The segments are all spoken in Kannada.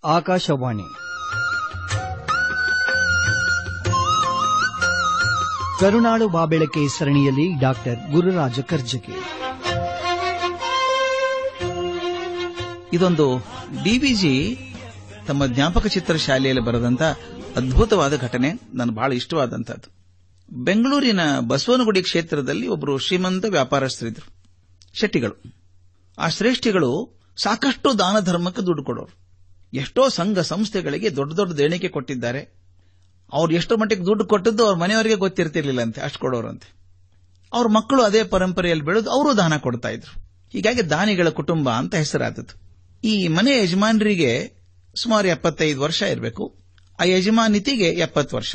ಆಕಾಶವಾಣಿ ಕರುನಾಡು ಬಾಬೆಳಕೆ ಸರಣಿಯಲ್ಲಿ ಡಾಕ್ಟರ್ ಗುರುರಾಜ ಕರ್ಜಗಿ ಇದೊಂದು ಡಿವಿಜಿ ತಮ್ಮ ಜ್ಞಾಪಕ ಚಿತ್ರ ಶಾಲೆಯಲ್ಲಿ ಬರೆದಂತ ಅದ್ಭುತವಾದ ಘಟನೆ ನನಗೆ ಬಹಳ ಇಷ್ಟವಾದಂತದ್ದು ಬೆಂಗಳೂರಿನ ಬಸವನಗುಡಿ ಕ್ಷೇತ್ರದಲ್ಲಿ ಒಬ್ಬರು ಶ್ರೀಮಂತ ವ್ಯಾಪಾರಸ್ಥರಿದ್ರು ಶೆಟ್ಟಿಗಳು ಆ ಶ್ರೇಷ್ಠಿಗಳು ಸಾಕಷ್ಟು ದಾನ ಧರ್ಮಕ್ಕೆ ದುಡ್ಡು ಕೊಡೋರು ಎಷ್ಟೋ ಸಂಘ ಸಂಸ್ಥೆಗಳಿಗೆ ದೊಡ್ಡ ದೊಡ್ಡ ದೇಣಿಗೆ ಕೊಟ್ಟಿದ್ದಾರೆ ಅವ್ರು ಎಷ್ಟು ಮಟ್ಟಿಗೆ ದುಡ್ಡು ಕೊಟ್ಟದ್ದು ಅವ್ರ ಮನೆಯವರಿಗೆ ಗೊತ್ತಿರ್ತಿರ್ಲಿಲ್ಲಂತೆ ಅಷ್ಟು ಕೊಡೋರಂತೆ ಅವ್ರ ಮಕ್ಕಳು ಅದೇ ಪರಂಪರೆಯಲ್ಲಿ ಬೆಳೆದು ಅವರು ದಾನ ಕೊಡ್ತಾ ಇದ್ರು ಹೀಗಾಗಿ ದಾನಿಗಳ ಕುಟುಂಬ ಅಂತ ಹೆಸರಾದದ್ದು ಈ ಮನೆ ಯಜಮಾನರಿಗೆ ಸುಮಾರು ಎಪ್ಪತ್ತೈದು ವರ್ಷ ಇರಬೇಕು ಆ ಯಜಮಾನಿತಿಗೆ ಎಪ್ಪತ್ತು ವರ್ಷ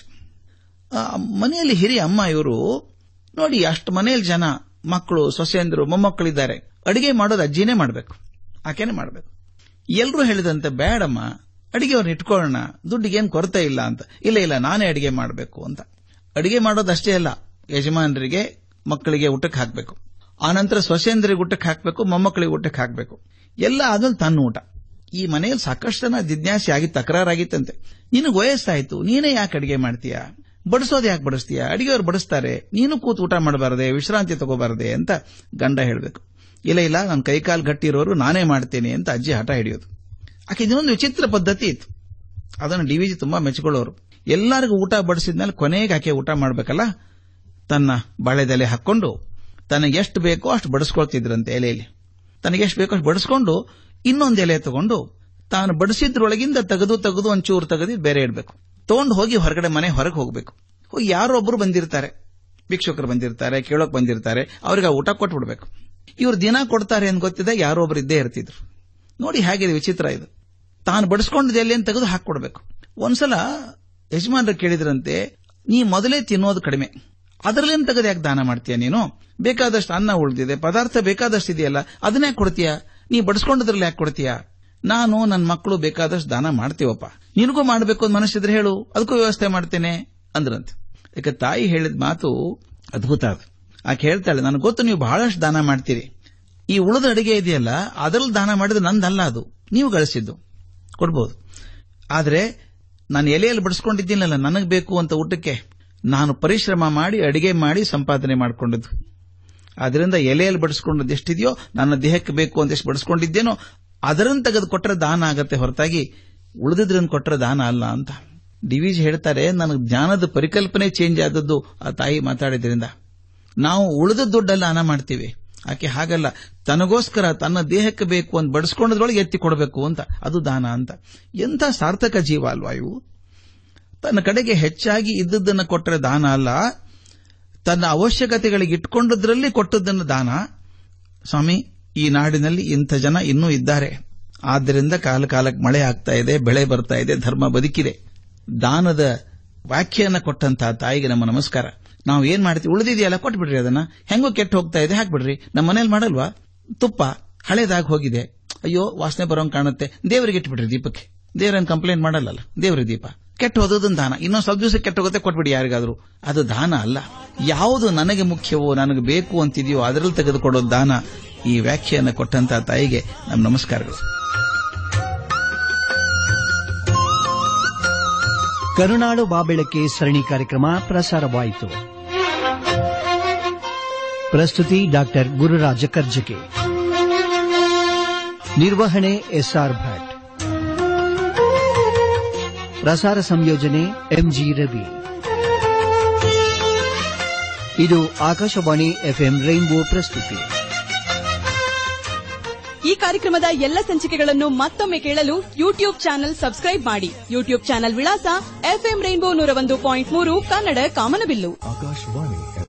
ಆ ಮನೆಯಲ್ಲಿ ಹಿರಿಯ ಅಮ್ಮ ಇವರು ನೋಡಿ ಅಷ್ಟು ಮನೆಯಲ್ಲಿ ಜನ ಮಕ್ಕಳು ಸೊಸೆಯಂದರು ಮೊಮ್ಮಕ್ಕಳಿದ್ದಾರೆ ಅಡಿಗೆ ಮಾಡೋದು ಅಜ್ಜಿನೇ ಮಾಡಬೇಕು ಆಕೆನೇ ಮಾಡಬೇಕು ಎಲ್ಲರೂ ಹೇಳಿದಂತೆ ಬೇಡಮ್ಮ ಅಡಿಗೆಯವ್ರನ್ನ ಇಟ್ಕೊಳ್ಳೋಣ ದುಡ್ಡಿಗೇನು ಕೊರತೆ ಇಲ್ಲ ಅಂತ ಇಲ್ಲ ಇಲ್ಲ ನಾನೇ ಅಡಿಗೆ ಮಾಡಬೇಕು ಅಂತ ಅಡಿಗೆ ಮಾಡೋದಷ್ಟೇ ಅಲ್ಲ ಯಜಮಾನರಿಗೆ ಮಕ್ಕಳಿಗೆ ಊಟಕ್ಕೆ ಹಾಕಬೇಕು ಆನಂತರ ಸೊಸೆಯಂದರಿಗೆ ಊಟಕ್ಕೆ ಹಾಕಬೇಕು ಮೊಮ್ಮಕ್ಕಳಿಗೆ ಊಟಕ್ಕೆ ಹಾಕಬೇಕು ಎಲ್ಲ ಆದ್ಮೇಲೆ ತನ್ನ ಊಟ ಈ ಮನೆಯಲ್ಲಿ ಸಾಕಷ್ಟು ಜನ ಜಿಜ್ಞಾಸೆ ಆಗಿ ತಕರಾರಾಗಿತ್ತಂತೆ ನಿನಗೆ ವಯಸ್ಸಾಯ್ತು ನೀನೇ ಯಾಕೆ ಅಡಿಗೆ ಮಾಡ್ತೀಯಾ ಬಡಿಸೋದು ಯಾಕೆ ಬಡಿಸ್ತೀಯಾ ಅಡಿಗೆಯವ್ರು ಬಡಿಸ್ತಾರೆ ನೀನು ಕೂತು ಊಟ ಮಾಡಬಾರದೆ ವಿಶ್ರಾಂತಿ ತಗೋಬಾರದೆ ಅಂತ ಗಂಡ ಹೇಳಬೇಕು ಇಲ್ಲ ಇಲ್ಲ ನನ್ನ ಕೈಕಾಲು ಗಟ್ಟಿ ಇರೋರು ನಾನೇ ಮಾಡ್ತೇನೆ ಅಂತ ಅಜ್ಜಿ ಹಠ ಹಿಡಿಯೋದು ಆಕೆ ಇದೊಂದು ವಿಚಿತ್ರ ಪದ್ಧತಿ ಇತ್ತು ಅದನ್ನು ಡಿವಿಜಿ ತುಂಬಾ ಮೆಚ್ಕೊಳ್ಳೋರು ಎಲ್ಲರಿಗೂ ಊಟ ಬಡಿಸಿದ್ಮೇಲೆ ಕೊನೆಗೆ ಆಕೆ ಊಟ ಮಾಡಬೇಕಲ್ಲ ತನ್ನ ಬಾಳೆದೆಲೆ ಹಾಕೊಂಡು ತನಗೆ ಎಷ್ಟು ಬೇಕೋ ಅಷ್ಟು ಬಡಿಸ್ಕೊಳ್ತಿದ್ರಂತೆ ಎಲೆಯಲ್ಲಿ ತನಗೆ ಎಷ್ಟು ಬೇಕೋ ಅಷ್ಟು ಬಡಿಸ್ಕೊಂಡು ಇನ್ನೊಂದು ಎಲೆ ತಗೊಂಡು ತಾನು ಬಡಿಸಿದ್ರೊಳಗಿಂದ ತೆಗೆದು ತೆಗೆದು ಒಂಚೂರು ತೆಗೆದು ಬೇರೆ ಇಡಬೇಕು ತಗೊಂಡು ಹೋಗಿ ಹೊರಗಡೆ ಮನೆ ಹೊರಗೆ ಹೋಗಬೇಕು ಹೋಗಿ ಯಾರೊಬ್ಬರು ಬಂದಿರ್ತಾರೆ ಭಿಕ್ಷುಕರು ಬಂದಿರ್ತಾರೆ ಕೇಳೋಕ್ ಬಂದಿರ್ತಾರೆ ಅವ್ರಿಗೆ ಆ ಊಟ ಕೊಟ್ಬಿಡ್ಬೇಕು ಇವ್ರು ದಿನ ಕೊಡ್ತಾರೆ ಅಂತ ಗೊತ್ತಿದ್ದ ಯಾರೋ ಒಬ್ರು ಇದ್ದೇ ಇರ್ತಿದ್ರು ನೋಡಿ ಹೇಗಿದೆ ವಿಚಿತ್ರ ಇದು ತಾನು ಬಡಿಸ್ಕೊಂಡಿದ್ದು ಎಲ್ಲಿ ಅಂತ ತೆಗೆದು ಹಾಕೊಡ್ಬೇಕು ಒಂದ್ಸಲ ಯಜಮಾನರು ಕೇಳಿದ್ರಂತೆ ನೀ ಮೊದಲೇ ತಿನ್ನೋದು ಕಡಿಮೆ ಅದರಲ್ಲೇನು ತೆಗೆದು ಯಾಕೆ ದಾನ ಮಾಡ್ತೀಯ ನೀನು ಬೇಕಾದಷ್ಟು ಅನ್ನ ಉಳಿದಿದೆ ಪದಾರ್ಥ ಬೇಕಾದಷ್ಟು ಇದೆಯಲ್ಲ ಅದನ್ನೇ ಕೊಡ್ತೀಯ ನೀ ಬಡಿಸ್ಕೊಂಡದ್ರಲ್ಲಿ ಯಾಕೆ ಕೊಡ್ತೀಯ ನಾನು ನನ್ನ ಮಕ್ಕಳು ಬೇಕಾದಷ್ಟು ದಾನ ಮಾಡ್ತೀವಪ್ಪ ನಿನಗೂ ಮಾಡಬೇಕು ಅಂತ ಮನಸ್ಸಿದ್ರೆ ಹೇಳು ಅದಕ್ಕೂ ವ್ಯವಸ್ಥೆ ಮಾಡ್ತೇನೆ ಅಂದ್ರಂತೆ ಯಾಕೆ ತಾಯಿ ಹೇಳಿದ ಮಾತು ಅದ್ಭುತ ಅದು ಆಕೆ ಹೇಳ್ತಾಳೆ ನನಗೆ ಗೊತ್ತು ನೀವು ಬಹಳಷ್ಟು ದಾನ ಮಾಡ್ತೀರಿ ಈ ಉಳಿದ ಅಡಿಗೆ ಇದೆಯಲ್ಲ ಅದರಲ್ಲಿ ದಾನ ಮಾಡಿದ್ರೆ ನಂದಲ್ಲ ಅದು ನೀವು ಗಳಿಸಿದ್ದು ಕೊಡ್ಬೋದು ಆದರೆ ನಾನು ಎಲೆಯಲ್ಲಿ ಬಡಿಸ್ಕೊಂಡಿದ್ದೀನಲ್ಲ ನನಗೆ ಬೇಕು ಅಂತ ಊಟಕ್ಕೆ ನಾನು ಪರಿಶ್ರಮ ಮಾಡಿ ಅಡಿಗೆ ಮಾಡಿ ಸಂಪಾದನೆ ಮಾಡಿಕೊಂಡಿದ್ದು ಅದರಿಂದ ಎಲೆಯಲ್ಲಿ ಬಡಿಸ್ಕೊಂಡದ್ದು ಎಷ್ಟಿದೆಯೋ ನನ್ನ ದೇಹಕ್ಕೆ ಬೇಕು ಅಂತ ಎಷ್ಟು ಬಡಿಸ್ಕೊಂಡಿದ್ದೇನೋ ಅದರನ್ನು ತೆಗೆದು ಕೊಟ್ಟರೆ ದಾನ ಆಗತ್ತೆ ಹೊರತಾಗಿ ಉಳಿದಿದ್ರನ್ನು ಕೊಟ್ಟರೆ ದಾನ ಅಲ್ಲ ಅಂತ ಡಿವಿಜಿ ಹೇಳ್ತಾರೆ ನನಗೆ ಜ್ಞಾನದ ಪರಿಕಲ್ಪನೆ ಚೇಂಜ್ ಆದದ್ದು ಆ ತಾಯಿ ಮಾತಾಡಿದ್ರಿಂದ ನಾವು ಉಳಿದ ದುಡ್ಡಲ್ಲ ದಾನ ಮಾಡ್ತೀವಿ ಆಕೆ ಹಾಗಲ್ಲ ತನಗೋಸ್ಕರ ತನ್ನ ದೇಹಕ್ಕೆ ಬೇಕು ಅಂತ ಬಡಿಸ್ಕೊಂಡದ್ರೊಳಗೆ ಎತ್ತಿ ಕೊಡಬೇಕು ಅಂತ ಅದು ದಾನ ಅಂತ ಎಂಥ ಸಾರ್ಥಕ ಜೀವ ಅಲ್ವಾ ಇವು ತನ್ನ ಕಡೆಗೆ ಹೆಚ್ಚಾಗಿ ಇದ್ದದ್ದನ್ನು ಕೊಟ್ಟರೆ ದಾನ ಅಲ್ಲ ತನ್ನ ಅವಶ್ಯಕತೆಗಳಿಗೆ ಇಟ್ಕೊಂಡದ್ರಲ್ಲಿ ಕೊಟ್ಟದ್ದನ್ನು ದಾನ ಸ್ವಾಮಿ ಈ ನಾಡಿನಲ್ಲಿ ಇಂಥ ಜನ ಇನ್ನೂ ಇದ್ದಾರೆ ಆದ್ದರಿಂದ ಕಾಲ ಕಾಲಕ್ಕೆ ಮಳೆ ಆಗ್ತಾ ಇದೆ ಬೆಳೆ ಬರ್ತಾ ಇದೆ ಧರ್ಮ ಬದುಕಿದೆ ದಾನದ ವ್ಯಾಖ್ಯಾನ ಕೊಟ್ಟಂತಹ ತಾಯಿಗೆ ನಮ್ಮ ನಮಸ್ಕಾರ ನಾವು ಏನ್ ಮಾಡ್ತೀವಿ ಉಳಿದಿದೆಯಲ್ಲ ಕೊಟ್ಬಿಡ್ರಿ ಅದನ್ನ ಹೆಂಗೋ ಕೆಟ್ಟ ಹೋಗ್ತಾ ಇದೆ ಹಾಕ್ಬಿಡ್ರಿ ನಮ್ಮ ಮನೇಲಿ ಮಾಡಲ್ವಾ ತುಪ್ಪ ಹಳೇದಾಗಿ ಹೋಗಿದೆ ಅಯ್ಯೋ ವಾಸನೆ ಬರೋಂಗ್ ಕಾಣುತ್ತೆ ದೇವರಿಗೆ ಇಟ್ಬಿಡ್ರಿ ದೀಪಕ್ಕೆ ದೇವರನ್ನ ಕಂಪ್ಲೇಂಟ್ ಮಾಡಲ್ಲಲ್ಲ ದೇವರ ದೀಪ ಕೆಟ್ಟ ಹೋದದನ್ನ ದಾನ ಇನ್ನೊಂದು ಸ್ವಲ್ಪ ದಿವಸ ಕೆಟ್ಟ ಹೋಗುತ್ತೆ ಕೊಟ್ಬಿಡಿ ಯಾರಿಗಾದ್ರೂ ಅದು ದಾನ ಅಲ್ಲ ಯಾವುದು ನನಗೆ ಮುಖ್ಯವೋ ನನಗೆ ಬೇಕು ಅಂತಿದೆಯೋ ಅದರಲ್ಲಿ ತೆಗೆದುಕೊಡೋದು ದಾನ ಈ ವ್ಯಾಖ್ಯಾನ ಕೊಟ್ಟಂತ ತಾಯಿಗೆ ನಮ್ಮ ನಮಸ್ಕಾರಗಳು ಕರುನಾಡು ಬಾಬೆಳಕೆ ಸರಣಿ ಕಾರ್ಯಕ್ರಮ ಪ್ರಸಾರವಾಯಿತು ಪ್ರಸ್ತುತಿ ಡಾಕ್ಟರ್ ಗುರುರಾಜ ಕರ್ಜಗೆ ನಿರ್ವಹಣೆ ಎಸ್ಆರ್ ಭಟ್ ಪ್ರಸಾರ ಸಂಯೋಜನೆ ಎಂಜಿ ರವಿ ಇದು ಆಕಾಶವಾಣಿ ಎಫ್ಎಂ ರೈನ್ಬೋ ಪ್ರಸ್ತುತಿ ಈ ಕಾರ್ಯಕ್ರಮದ ಎಲ್ಲ ಸಂಚಿಕೆಗಳನ್ನು ಮತ್ತೊಮ್ಮೆ ಕೇಳಲು ಯೂಟ್ಯೂಬ್ ಚಾನೆಲ್ ಸಬ್ಸ್ಕ್ರೈಬ್ ಮಾಡಿ ಯೂಟ್ಯೂಬ್ ಚಾನೆಲ್ ವಿಳಾಸ ಎಫ್ಎಂ ರೈನ್ಬೋ ನೂರ ಒಂದು ಪಾಯಿಂಟ್ ಮೂರು ಕನ್ನಡ ಕಾಮನಬಿಲ್ಲು ಆಕಾಶವಾಣಿ